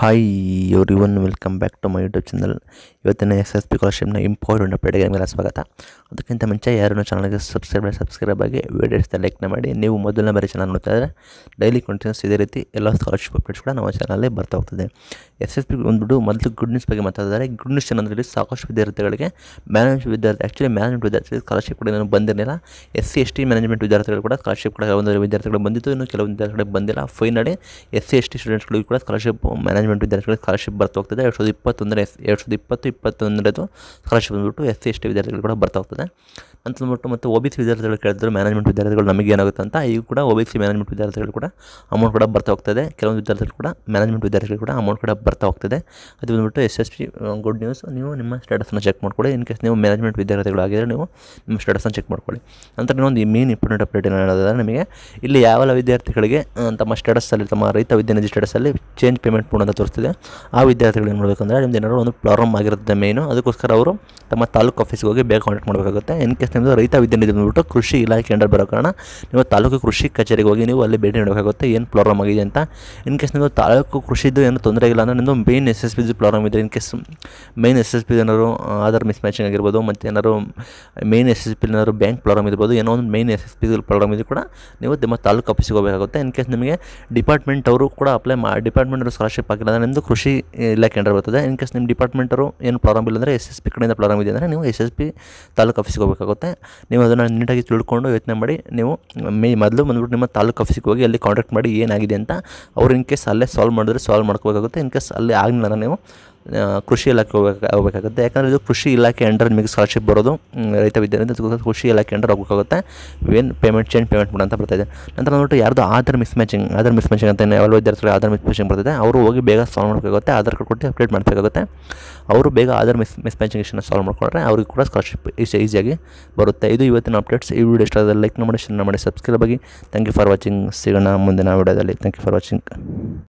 hi everyone welcome back to my YouTube channel ಇವತ್ತಿನ S S P ಸ್ಕಾಲರ್ಶಿಪ್ನ important ಅಪ್ಡೇಟ್ಗೆ ನಿಮಗೆ ಸ್ವಾಗತ ಅದಕ್ಕಿಂತ ಮುಂಚೆ ಯಾರನ್ನು ಚಾನಲ್ಗೆ ಸಬ್ಸ್ಕ್ರೈಬ್ ಸಬ್ಸ್ಕ್ರೈಬ್ ಆಗಿ ವಿಡಿಯೋಸ್ನ ಲೈಕ್ನ ಮಾಡಿ ನೀವು ಮೊದಲನೇ ಬಾರಿ ಚಾನಲ್ ನೋಡ್ತಾ ಇದ್ದರೆ ಡೈಲಿ ಕಂಟಿನ್ಯೂಸ್ ಇದೇ ರೀತಿ ಎಲ್ಲ ಸ್ಕಾಲರ್ಶಿಪ್ ಅಪ್ಡೇಟ್ಸ್ ಕೂಡ ನಮ್ಮ ಚಾನಲಲ್ಲಿ ಬರ್ತಾ ಹೋಗ್ತದೆ ಎಸ್ ಎಸ್ ಪಿ ಬಂದ್ಬಿಟ್ಟು ಮೊದಲು ಗುಡ್ ನ್ಯೂಸ್ ಬಗ್ಗೆ ಮಾತಾಡಿದ್ದಾರೆ ಗುಡ್ ನ್ಯೂಸ್ ಏನಂದರೆ ಸಾಕಷ್ಟು ವಿದ್ಯಾರ್ಥಿಗಳಿಗೆ ಮ್ಯಾನೇಜ್ಮೆಂಟ್ ವಿದ್ಯಾರ್ಥಿ ಆ್ಯಕ್ಚುಲಿ ಮ್ಯಾನೇಜ್ಮೆಂಟ್ ವಿದ್ಯಾರ್ಥಿಗಳಿಗೆ ಸ್ಕಾಲರ್ಶಿಪ್ ಕೂಡ ಏನು ಬಂದಿರಲಿಲ್ಲ S C S T management ವಿದ್ಯಾರ್ಥಿಗಳು ಕೂಡ ಸ್ಕಾಲರ್ಶಿಪ್ ಕೂಡ ಒಂದು ವಿದ್ಯಾರ್ಥಿಗಳು ಬಂದಿತ್ತು ಇನ್ನು ಕೆಲವು ವಿದ್ಯಾರ್ಥಿಗಳಿಗೆ ಬಂದಿಲ್ಲ finally S C S T ಸ್ಟೂಡೆಂಟ್ಸ್ಗಳಿಗೂ ಕೂಡ ಸ್ಕಾಲರ್ಶಿಪ್ ಮ್ಯಾನೇಜ್ಮೆಂಟ್ ವಿದ್ಯಾರ್ಥಿಗಳಿಗೆ ಸ್ಕಾಲರ್ಶಿಪ್ ಬರ್ತಾ ಹೋಗ್ತದೆ ಎರಡು ಸಾವಿರದ ಇಪ್ಪತ್ತೊಂದರ ಎಸ್ ಎರಡು ಸಾವಿರದ ಇಪ್ಪತ್ತು ಇಪ್ಪತ್ತೊಂದರದು ಸ್ಕಾಲರ್ಶಿಪ್ ಬಂದ್ಬಿಟ್ಟು ಎಸ್ ಸಿ ಎಸ್ ಟಿ ವಿದ್ಯಾರ್ಥಿಗಳು ಕೂಡ ಬರ್ತಾ ಹೋಗ್ತದೆ ಅಂತ ಅಂದ್ಬಿಟ್ಟು ಮತ್ತು ಒ ಬಿ ಸಿ ವಿದ್ಯಾರ್ಥಿಗಳು ಕೇಳಿದ್ರು ಮ್ಯಾನೇಜ್ಮೆಂಟ್ ವಿದ್ಯಾರ್ಥಿಗಳು ನಮಗೆ ಏನಾಗುತ್ತೆ ಅಂತ ಈಗ ಕೂಡ ಒ ಬಿ ಸಿ ಮ್ಯಾನೇಜ್ಮೆಂಟ್ ವಿದ್ಯಾರ್ಥಿಗಳು ಕೂಡ ಅಮೌಂಟ್ ಕೂಡ ಬರ್ತಾ ಹೋಗ್ತದೆ ಕೆಲವೊಂದು ವಿದ್ಯಾರ್ಥಿಗಳು ಕೂಡ ಮ್ಯಾನೇಜ್ಮೆಂಟ್ ವಿದ್ಯಾರ್ಥಿಗಳು ಕೂಡ ಅಮೌಂಟ್ ಕೂಡ ಬರ್ತಾ ಹೋಗ್ತದೆ ಅದು ಬಂದ್ಬಿಟ್ಟು S S P good news ನೀವು ನಿಮ್ಮ ಸ್ಟೇಟಸ್ನ ಚೆಕ್ ಮಾಡ್ಕೊಳ್ಳಿ ಇನ್ ಕೇಸ್ ನೀವು ಮ್ಯಾನೇಜ್ಮೆಂಟ್ ವಿದ್ಯಾರ್ಥಿಗಳು ಆಗಿದ್ದರೆ ನೀವು ನಿಮ್ಮ ಸ್ಟೇಟಸ್ನ ಚೆಕ್ ಮಾಡ್ಕೊಳ್ಳಿ ನಂತರ ಇನ್ನೊಂದು ಮೇನ್ ಇಂಪಾರ್ಟೆಂಟ್ ಅಪ್ಡೇಟ್ ಏನು ಹೇಳೋದಾದ್ರೆ ನಿಮಗೆ ಇಲ್ಲಿ ಯಾವೆಲ್ಲ ವಿದ್ಯಾರ್ಥಿಗಳಿಗೆ ಆ, ತಮ್ಮ ಸ್ಟೇಟಸಲ್ಲಿ ತಮ್ಮ ರೈತ ವಿದ್ಯಾನಿಧಿ ಸ್ಟೇಟಸಲ್ಲಿ ಚೇಂಜ್ ಪೇಮೆಂಟ್ ಮೂಡ್ ಅಂತ ತೋರಿಸ್ತಿದೆ ಆ ವಿದ್ಯಾರ್ಥಿಗಳು ಏನು ಮಾಡಬೇಕಂದ್ರೆ ನಿಮ್ದು ಏನಾದ್ರು ಒಂದು ಪ್ರಾಬ್ಲಮ್ ಆಗಿರುತ್ತೆ ಮೇನು ಅದಕ್ಕೋಸ್ಕರ ಅವರು ತಮ್ಮ ತಾಲೂಕು ಆಫೀಸ್ಗೆ ಹೋಗಿ ಬೇಗ ಕಾಂಟ್ಯಾಕ್ಟ್ ಮಾಡಬೇಕಾಗುತ್ತೆ ಇನ್ ಕೇಸ್ ನಿಮ್ಮದು ರೈತ ವಿದ್ಯಾನಿಧಿ ಬಂದ್ಬಿಟ್ಟು ಕೃಷಿ ಇಲಾಖೆ ಅಂಡರ್ ಬರೋ ಕಾರಣ ನೀವು ತಾಲೂಕು ಕೃಷಿ ಕಚೇರಿಗೆ ಹೋಗಿ ನೀವು ಅಲ್ಲಿ ಭೇಟಿ ನೀಡಬೇಕಾಗುತ್ತೆ ಏನು ಪ್ರಾಬ್ಲಮ್ ಆಗಿದೆ ಅಂತ ಇನ್ ಕೇಸ್ ನೀವು ತಾಲೂಕು ಕೃಷಿದು ಏನು ತೊಂದರೆ ಇಲ್ಲ ಅಂದರೆ ನಿಮ್ಮದು ಮೇನ್ ಎಸ್ ಎಸ್ ಪಿದು ಪ್ರಾಬ್ಲಮ್ ಇದೆ in case main S S P ಏನಾದ್ರು ಆಧಾರ್ ಮಿಸ್ ಮ್ಯಾಚಿಂಗ್ ಆಗಿರ್ಬೋದು ಮತ್ತು ಏನಾದ್ರು ಮೇನ್ ಎಸ್ ಎಸ್ ಪಿ ಏನಾದ್ರು ಬ್ಯಾಂಕ್ ಪ್ರಾಬ್ಲಮ್ ಇರ್ಬೋದು ಏನೋ ಒಂದು main S S P problem ಇದು ಕೂಡ ನೀವು ನಿಮ್ಮ ತಾಲೂಕು ಆಫೀಸಿಗೆ ಹೋಗಬೇಕಾಗುತ್ತೆ ಇನ್ ಕೇಸ್ ನಿಮಗೆ ಡಿಪಾರ್ಟ್ಮೆಂಟ್ ಅವರು ಕೂಡ ಅಪ್ಲೈ ಮಾ ಡಿಪಾರ್ಟ್ಮೆಂಟ್ ಅವರು ಸ್ಕಾಲರ್ಶಿಪ್ ಆಗಿಲ್ಲ ಅಂದರೆ ನಿಮ್ಮದು ಕೃಷಿ ಇಲಾಖೆ ಅಂಡರ್ ಬರ್ತದೆ ಇನ್ ಕೇಸ್ ನಿಮ್ಮ ಡಿಪಾರ್ಟ್ಮೆಂಟ್ ಅವರು ಏನು ಪ್ರಾಬ್ಲಮ್ ಇಲ್ಲ ಅಂದರೆ ಎಸ್ ಎಸ್ ಪಿ ಕಡೆಯಿಂದ ಪ್ರಾಬ್ಲಮ್ ಇದೆ ಅಂದರೆ ನೀವು ಎಸ್ ಎಸ್ ಪಿ ತಾಲೂಕು ಆಫೀಸಿಗೆ ಹೋಗಬೇಕಾಗುತ್ತೆ ನೀವು ಅದನ್ನು ನೀಟಾಗಿ ತಿಳ್ಕೊಂಡು ಯೋಚನೆ ಮಾಡಿ ನೀವು ಮೇ ಮೊದಲು ಬಂದ್ಬಿಟ್ಟು ನಿಮ್ಮ ತಾಲೂಕು ಆಫೀಸಿಗೆ ಹೋಗಿ ಅಲ್ಲಿ ಕಾಂಟ್ಯಾಕ್ಟ್ ಮಾಡಿ ಏನಾಗಿದೆ ಅಂತ ಅವ್ರು ಇನ್ ಕೇಸ್ ಅಲ್ಲೇ ಸಾಲ್ವ್ ಮಾಡಿದ್ರೆ ಸಾಲ್ವ್ ಮಾಡ್ಕೋಬೇಕಾಗುತ್ತೆ ಇನ್ ಕೇಸ್ ಅಲ್ಲಿ ಆಗಲಿಲ್ಲ ಅಂದ್ರೆ ನೀವು ಆ, ಕೃಷಿ ಇಲಾಖೆ ಹೋಗ್ಬೇಕು ಹೋಗಬೇಕಾಗುತ್ತೆ ಯಾಕಂದರೆ ಇದು ಕೃಷಿ ಇಲಾಖೆ ಅಂಡರ್ ನಿಮಗೆ ಸ್ಕಾಲರ್ಶಿಪ್ ಬರೋದು ಮ್, ರೈತ ವಿದ್ಯಾರ್ಥಿ ಅದಕ್ಕೋಸ್ಕರ ಕೃಷಿ ಇಲಾಖೆ ಅಂಡರ್ ಹೋಗಬೇಕಾಗುತ್ತೆ ಏನು ಪೇಮೆಂಟ್ ಚೇಂಜ್ ಪೇಮೆಂಟ್ ಮಾಡಿ ಅಂತ ಬರ್ತಾಯಿದೆ ನಂತರ ನೋಡ್ಬಿಟ್ಟು ಯಾರ್ದು Aadhaar mismatching Aadhaar mismatching ಅಂತ ಯಾವ ವಿದ್ಯಾರ್ಥಿಗಳು ಆಧಾರ್ ಮಿಸ್ ಮ್ಯಾಚಿಂಗ್ ಬರ್ತಿದೆ ಅವರು ಹೋಗಿ ಬೇಗ ಸಾಲ್ವ್ ಮಾಡಬೇಕಾಗುತ್ತೆ ಆಧಾರ್ ಕಾರ್ಡ್ ಕೊಟ್ಟು ಅಪ್ಡೇಟ್ ಮಾಡಬೇಕಾಗುತ್ತೆ ಅವರು ಬೇಗ ಆಧಾರ್ ಮಿಸ್ ಮಿಸ್ ಮ್ಯಾಚಿಂಗ್ ಇಷ್ಟನ್ನು ಸಾಲ್ವ್ ಮಾಡ್ಕೊಂಡ್ರೆ ಅವ್ರಿಗೆ ಕೂಡ ಸ್ಕಾಲರ್ಶಿಪ್ ಈಸಿ ಈಸಿಯಾಗಿ ಬರುತ್ತೆ ಇದು ಇವತ್ತಿನ ಅಪ್ಡೇಟ್ಸ್ ಈ ವಿಡಿಯೋ ಇಷ್ಟ ಆದರೆ ಲೈಕ್ ಮಾಡಿ ಶೇರ್ ಮಾಡಿ ಸಬ್ಸ್ಕ್ರೈಬ್ ಆಗಿ ಥ್ಯಾಂಕ್ ಯು ಫಾರ್ ವಾಚಿಂಗ್ ಸಿಗೋಣ ಮುಂದಿನ ವಿಡಿಯೋದಲ್ಲಿ ಥ್ಯಾಂಕ್ ಯು ಫಾರ್ ವಾಚಿಂಗ್